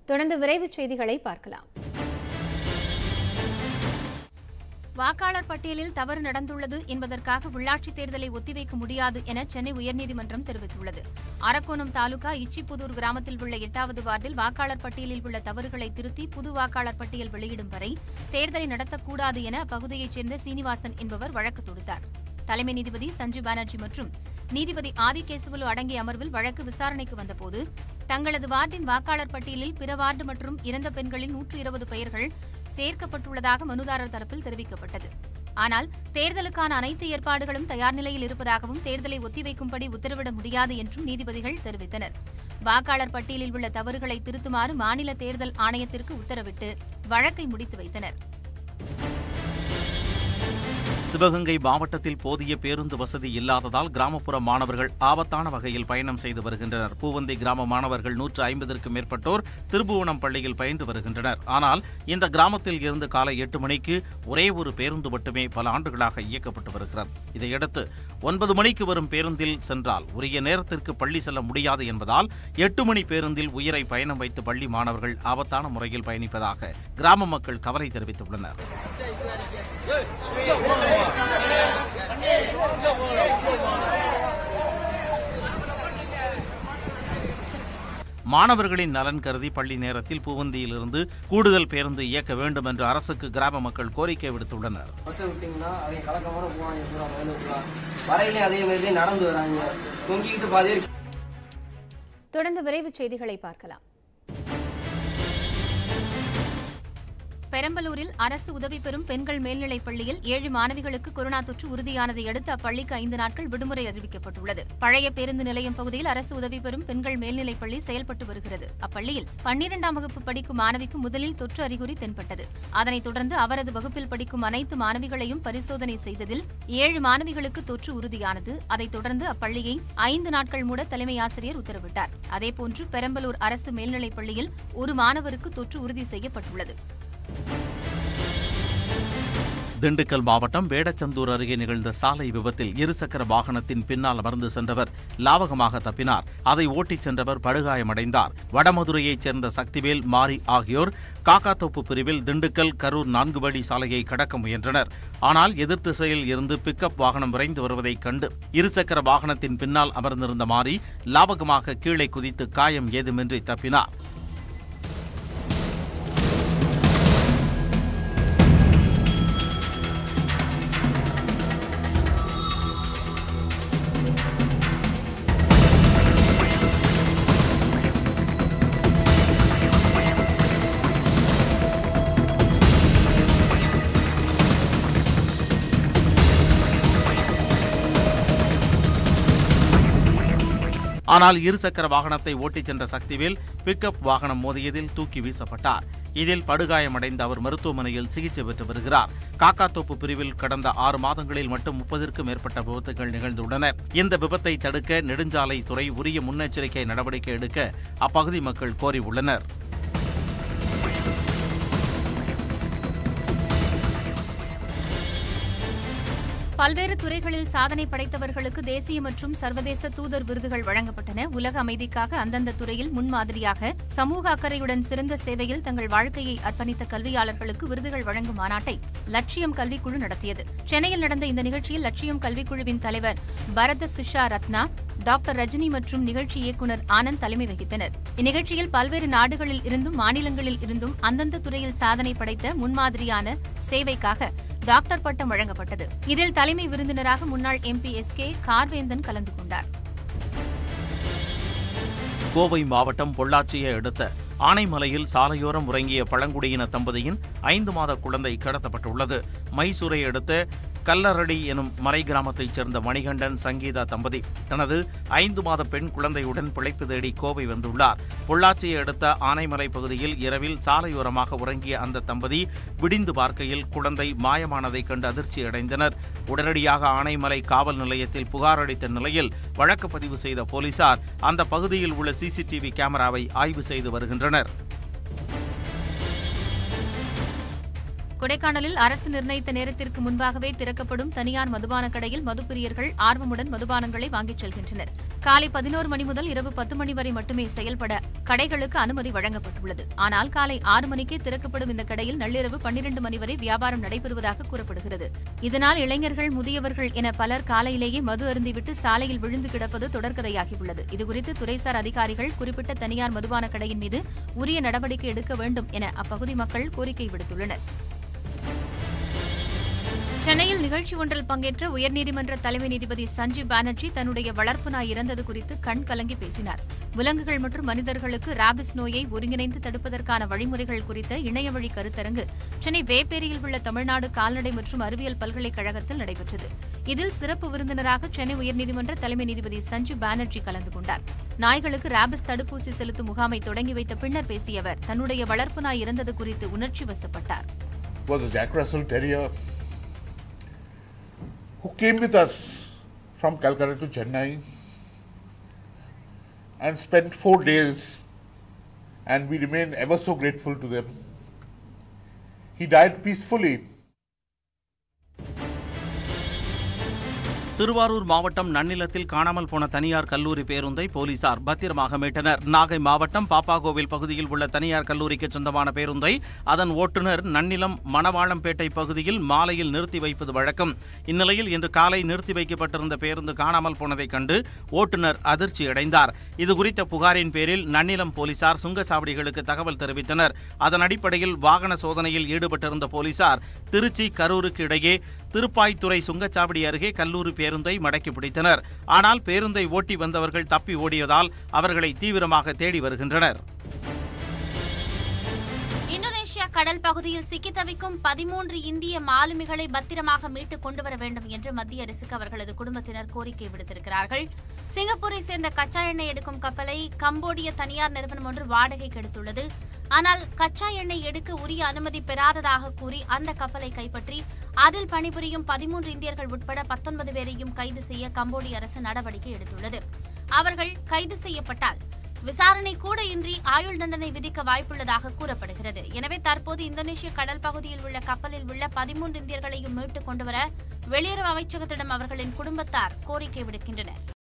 தொடர்ந்து விரைவுச் செய்திகளை பார்க்கலாம் வாக்காளர் பட்டியலில் தவறு நடந்துள்ளது என்பதற்காக உள்ளாட்சித் தேர்தலை ஒத்திவைக்க முடியாது என சென்னை உயர்நீதிமன்றம் தெரிவித்துள்ளது அரக்கோணம் தாலுகா இச்சிப்புதூர் கிராமத்தில் உள்ள எட்டாவது வார்டில் வாக்காளர் பட்டியலில் உள்ள தவறுகளை திருத்தி புது வாக்காளர் பட்டியல் வெளியிடும் வரை தேர்தலை நடத்தக்கூடாது என அப்பகுதியைச் சேர்ந்த சீனிவாசன் என்பவர் வழக்கு தொடுத்தார் தலைமை நீதிபதி சஞ்சீவ் பானர்ஜி மற்றும் நீதிபதி ஆதிகேசவலு அடங்கிய அமர்வில் வழக்கு விசாரணைக்கு வந்தபோது தங்களது வார்டின் வாக்காளர் பட்டியலில் பிற வார்டு மற்றும் இறந்த பெண்களின் நூற்று இருபது பெயர்கள் சேர்க்கப்பட்டுள்ளதாக மனுதாரர் தரப்பில் தெரிவிக்கப்பட்டது ஆனால் தேர்தலுக்கான அனைத்து ஏற்பாடுகளும் தயார் நிலையில் இருப்பதாகவும் தேர்தலை ஒத்திவைக்கும்படி உத்தரவிட முடியாது என்றும் நீதிபதிகள் தெரிவித்தனர் வாக்காளர் பட்டியலில் உள்ள தவறுகளை திருத்துமாறு மாநில தேர்தல் ஆணையத்திற்கு உத்தரவிட்டு வழக்கை முடித்து வைத்தனர் சிவகங்கை மாவட்டத்தில் போதிய பேருந்து வசதி இல்லாததால் கிராமப்புற மாணவர்கள் ஆபத்தான வகையில் பயணம் செய்து வருகின்றனர் பூவந்தி கிராம மாணவர்கள் நூற்று ஐம்பதற்கும் மேற்பட்டோர் திருப்புவனம் பள்ளியில் பயின்று வருகின்றனர் ஆனால் இந்த கிராமத்தில் இருந்து காலை எட்டு மணிக்கு ஒரே ஒரு பேருந்து மட்டுமே பல ஆண்டுகளாக இயக்கப்பட்டு வருகிறது இதையடுத்து ஒன்பது மணிக்கு வரும் பேருந்தில் சென்றால் உரிய நேரத்திற்கு பள்ளி செல்ல முடியாது என்பதால் எட்டு மணி பேருந்தில் உயிரை பயணம் வைத்து பள்ளி மாணவர்கள் ஆபத்தான முறையில் பயணிப்பதாக கிராம மக்கள் கவலை தெரிவித்துள்ளனர் மாணவர்களின் நலன் கருதி பள்ளி நேரத்தில் பூவந்தியிலிருந்து கூடுதல் பேருந்து இயக்க வேண்டும் என்று அரசுக்கு கிராம மக்கள் கோரிக்கை விடுத்துள்ளனர் பஸ்ஸை விட்டிங்கன்னா அவங்க கலக்கமான போவாங்க பூரா வயலுக்குள்ள வரையிலையும் அதே மாதிரி நடந்து வராங்க தொங்கிக்கிட்டு பாதி பேர் தொடர்ந்து விரைவுச் செய்திகளை பார்க்கலாம் பெரம்பலூரில் அரசு உதவி பெறும் பெண்கள் மேல்நிலைப் பள்ளியில் ஏழு மாணவிகளுக்கு கொரோனா தொற்று உறுதியானதை அடுத்து அப்பள்ளிக்கு ஐந்து நாட்கள் விடுமுறை அறிவிக்கப்பட்டுள்ளது பழைய பேருந்து நிலையம் பகுதியில் அரசு உதவி பெறும் பெண்கள் மேல்நிலைப் பள்ளி செயல்பட்டு வருகிறது அப்பள்ளியில் பன்னிரெண்டாம் வகுப்பு படிக்கும் மாணவிக்கு முதலில் தொற்று அறிகுறி தென்பட்டது அதனைத் தொடர்ந்து அவரது வகுப்பில் படிக்கும் அனைத்து மாணவிகளையும் பரிசோதனை செய்ததில் ஏழு மாணவிகளுக்கு தொற்று உறுதியானது அதைத் தொடர்ந்து அப்பள்ளியை ஐந்து நாட்கள் மூட தலைமை ஆசிரியர் உத்தரவிட்டார் அதேபோன்று பெரம்பலூர் அரசு மேல்நிலைப் பள்ளியில் ஒரு மாணவருக்கு தொற்று உறுதி செய்யப்பட்டுள்ளது திண்டுக்கல் மாவட்டம் வேடச்சந்தூர் அருகே நிகழ்ந்த சாலை விபத்தில் இருசக்கர வாகனத்தின் பின்னால் அமர்ந்து சென்றவர் லாவகமாக தப்பினார் அதை ஓட்டிச் சென்றவர் படுகாயமடைந்தார் வடமதுரையைச் சேர்ந்த சக்திவேல் மாரி ஆகியோர் காக்காத்தோப்பு பிரிவில் திண்டுக்கல் கரூர் நான்கு வழி சாலையை கடக்க முயன்றனர் ஆனால் எதிர் திசையில் இருந்து பிக்கப் வாகனம் விரைந்து வருவதைக் கண்டு இருசக்கர வாகனத்தின் பின்னால் அமர்ந்திருந்த மாரி லாவகமாக கீழே குதித்து காயம் ஏதுமின்றி தப்பினார் ஆனால் இருசக்கர வாகனத்தை ஓட்டிச் சென்ற சக்திவேல் பிக்கப் வாகனம் மோதியதில் தூக்கி வீசப்பட்டார் இதில் படுகாயமடைந்த அவர் மருத்துவமனையில் சிகிச்சை பெற்று வருகிறார் காக்காத்தோப்பு பிரிவில் கடந்த ஆறு மாதங்களில் மட்டும் முப்பதிற்கும் மேற்பட்ட விபத்துகள் நிகழ்ந்துள்ளன இந்த விபத்தை தடுக்க நெடுஞ்சாலை துறை உரிய முன்னெச்சரிக்கை நடவடிக்கை எடுக்க அப்பகுதி மக்கள் கோரியுள்ளனர் பல்வேறு துறைகளில் சாதனை படைத்தவர்களுக்கு தேசிய மற்றும் சர்வதேச தூதர் விருதுகள் வழங்கப்பட்டன உலக அமைதிக்காக அந்தந்த துறையில் முன்மாதிரியாக சமூக அக்கறையுடன் சிறந்த சேவையில் தங்கள் வாழ்க்கையை அர்ப்பணித்த கல்வியாளர்களுக்கு விருதுகள் வழங்கும் மாநாட்டை லட்சியம் கல்விக்குழு நடத்தியது சென்னையில் நடந்த இந்த நிகழ்ச்சியில் லட்சியம் கல்விக்குழுவின் தலைவர் பரத சுஷா ரத்னா டாக்டர் ரஜினி மற்றும் நிகழ்ச்சி இயக்குநர் ஆனந்த் தலைமை வகித்தனர் இந்நிகழ்ச்சியில் பல்வேறு நாடுகளில் இருந்தும் மாநிலங்களில் இருந்தும் அந்தந்த துறையில் சாதனை படைத்த முன்மாதிரியான சேவைக்காக டாக்டர் பட்டம் வழங்கப்பட்டது இதில் தலைமை விருந்தினராக முன்னாள் எம்பி எஸ் கே கார்வேந்தன் கலந்து கொண்டார் கோவை மாவட்டம் பொள்ளாச்சியை அடுத்த ஆனைமலையில் சாலையோரம் உறங்கிய பழங்குடியின தம்பதியின் ஐந்து மாத குழந்தை கடத்தப்பட்டுள்ளது மைசூரை அடுத்த கல்லரடி எனும் மலை கிராமத்தைச் சேர்ந்த மணிகண்டன் சங்கீதா தம்பதி தனது ஐந்து மாத பெண் குழந்தையுடன் பிழைப்பு தேடி கோவை வந்துள்ளார் பொள்ளாச்சியை அடுத்த ஆனைமலை பகுதியில் இரவில் சாலையோரமாக உறங்கிய அந்த தம்பதி விடிந்து பார்க்கையில் குழந்தை மாயமானதைக் கண்டு அதிர்ச்சி அடைந்தனர் உடனடியாக ஆனைமலை காவல் நிலையத்தில் புகார் அளித்த நிலையில் வழக்கு பதிவு செய்த போலீசார் அந்த பகுதியில் உள்ள சிசிடிவி கேமராவை ஆய்வு செய்து வருகின்றனர் கொடைக்கானலில் அரசு நிர்ணயித்த நேரத்திற்கு முன்பாகவே திறக்கப்படும் தனியார் மதுபான கடையில் மதுப்பிரியர்கள் ஆர்வமுடன் மதுபானங்களை வாங்கிச் செல்கின்றனர் காலை பதினோரு மணி முதல் இரவு பத்து மணி வரை மட்டுமே செயல்பட கடைகளுக்கு அனுமதி வழங்கப்பட்டுள்ளது ஆனால் காலை ஆறு மணிக்கே திறக்கப்படும் இந்த கடையில் நள்ளிரவு பன்னிரண்டு மணி வரை வியாபாரம் நடைபெறுவதாக கூறப்படுகிறது இதனால் இளைஞர்கள் முதியவர்கள் என பலர் காலையிலேயே மது அருந்திவிட்டு சாலையில் விழுந்து கிடப்பது தொடர்கதையாகியுள்ளது இதுகுறித்து துறைசார் அதிகாரிகள் குறிப்பிட்ட தனியார் மதுபான கடையின் மீது உரிய நடவடிக்கை எடுக்க வேண்டும் என அப்பகுதி மக்கள் கோரிக்கை விடுத்துள்ளனர் சென்னையில் நிகழ்ச்சி ஒன்றில் பங்கேற்ற உயர்நீதிமன்ற தலைமை நீதிபதி சஞ்சீவ் பானர்ஜி தன்னுடைய வளர்ப்பு நாய் இறந்தது குறித்து கண் கலங்கி பேசினார் விலங்குகள் மற்றும் மனிதர்களுக்கு ராபிஸ் நோயை ஒருங்கிணைந்து தடுப்பதற்கான வழிமுறைகள் குறித்த இணையவழி கருத்தரங்கு சென்னை வேப்பேரியில் உள்ள தமிழ்நாடு கால்நடை மற்றும் அறிவியல் பல்கலைக்கழகத்தில் நடைபெற்றது இதில் சிறப்பு விருந்தினராக சென்னை உயர்நீதிமன்ற தலைமை நீதிபதி சஞ்சீவ் பானர்ஜி கலந்து கொண்டார் நாய்களுக்கு ராபிஸ் தடுப்பூசி செலுத்தும் முகாமை தொடங்கி வைத்த பின்னர் பேசிய அவர் தன்னுடைய வளர்ப்பு நாய் இறந்தது குறித்து உணர்ச்சி வசப்பட்டார் was a Jack Russell Terrier who came with us from Calcutta to Chennai and spent four days, and we remain ever so grateful to them. He died peacefully. Thiruvarur மாவட்டம் நன்னிலத்தில் காணாமல் போன தனியார் கல்லூரி பேருந்தை போலீசார் பத்திரமாக மீட்டனர் நாகை மாவட்டம் பாப்பாகோவில் பகுதியில் உள்ள தனியார் கல்லூரிக்கு சொந்தமான பேருந்தை அதன் ஓட்டுநர் நன்னிலம் மணவாளம்பேட்டை பகுதியில் மாலையில் நிறுத்தி வைப்பது வழக்கம் இந்நிலையில் இன்று காலை நிறுத்தி வைக்கப்பட்டிருந்த பேருந்து காணாமல் போனதைக் கண்டு ஓட்டுநர் அதிர்ச்சியடைந்தார் இதுகுறித்த புகாரின் பேரில் நன்னிலம் போலீசார் சுங்கச்சாவடிகளுக்கு தகவல் தெரிவித்தனர் அதன் அடிப்படையில் வாகன சோதனையில் ஈடுபட்டிருந்த போலீசார் திருச்சி கரூருக்கு இடையே திருப்பாய்த்துறை சுங்கச்சாவடி அருகே கல்லூரி பேருந்தை மடக்கி பிடித்தனர் ஆனால் பேருந்தை ஓட்டி வந்தவர்கள் தப்பி ஓடியதால் அவர்களை தீவிரமாக தேடி வருகின்றனர் இந்தோனேஷியா கடல் பகுதியில் சிக்கி தவிக்கும் பதிமூன்று இந்திய மாலுமிகளை பத்திரமாக மீட்டு கொண்டு வர வேண்டும் என்று மத்திய அரசுக்கு அவர்களது குடும்பத்தினர் கோரிக்கை விடுத்திருக்கிறார்கள் சிங்கப்பூரை சேர்ந்த கச்சா எண்ணெய் எடுக்கும் கப்பலை கம்போடிய தனியார் நிறுவனம் ஒன்று வாடகைக்கு எடுத்துள்ளது ஆனால் கச்சா எண்ணெய் எடுக்க உரிய அனுமதி பெறாததாக கூறி அந்த கப்பலை கைப்பற்றி அதில் பணிபுரியும் பதிமூன்று இந்தியர்கள் உட்பட பத்தொன்பது பேரையும் கைது செய்ய கம்போடிய அரசு நடவடிக்கை எடுத்துள்ளது அவர்கள் கைது செய்யப்பட்டால் விசாரணை கூட இன்றி ஆயுள் தண்டனை விதிக்க வாய்ப்புள்ளதாக கூறப்படுகிறது எனவே தற்போது இந்தோனேஷிய கடல் பகுதியில் உள்ள கப்பலில் உள்ள பதிமூன்று இந்தியர்களையும் மீட்டுக் கொண்டுவர வெளியுறவு அமைச்சகத்திடம் அவர்களின் குடும்பத்தார் கோரிக்கை விடுக்கின்றனர்